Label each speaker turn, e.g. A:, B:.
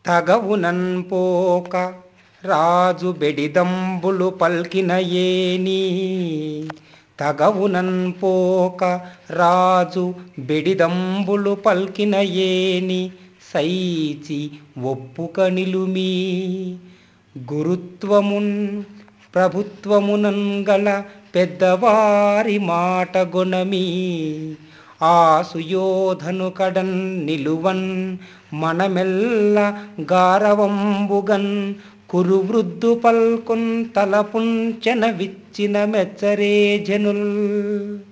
A: తగవునన్ పోక రాజు బెడిదంబులు పల్కిన ఏని తగవునన్ పోక రాజు బెడిదంబులు పల్కిన ఏని సైచి ఒప్పుక నిలుమి గురుత్వమున్ ప్రభుత్వమునన్ గల పెద్దవారి మాట గొనమి ఆ సుయోధను కడన్ నిలువన్ మనమెల్ల గారవంబుగన్ కురు వృద్ధు పల్కున్ తలపుంచెన విచ్చిన మెచ్చరే జనుల్